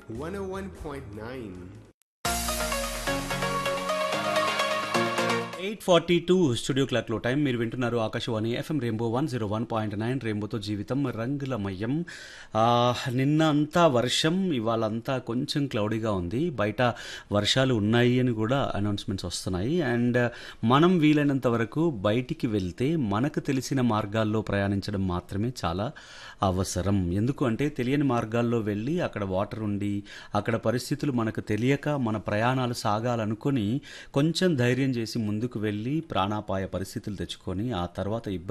101.9. Eight forty two studio క్లాక్లో time మీరు వింటున్నారు Akashvani FM rainbow one zero one point nine రెయిన్బోతో జీవితం రంగులమయం ఆ, నిన్న అంతా వర్షం ఇవాళ అంతా కొంచెం క్లౌడీగా ఉంది బయట వర్షాలు ఉన్నాయి అని కూడా అనౌన్స్మెంట్స్ వస్తున్నాయి అండ్ మనం వీలైనంత వరకు బయటికి వెళ్తే మనకు తెలిసిన మార్గాల్లో ప్రయాణించడం మాత్రమే చాలా అవసరం ఎందుకు అంటే తెలియని మార్గాల్లో వెళ్ళి అక్కడ వాటర్ ఉండి అక్కడ పరిస్థితులు మనకు తెలియక మన ప్రయాణాలు సాగాలనుకొని కొంచెం ధైర్యం చేసి ముందుకు వెళ్ళి ప్రాణాపాయ పరిస్థితులు తెచ్చుకొని ఆ తర్వాత ఇబ్బంది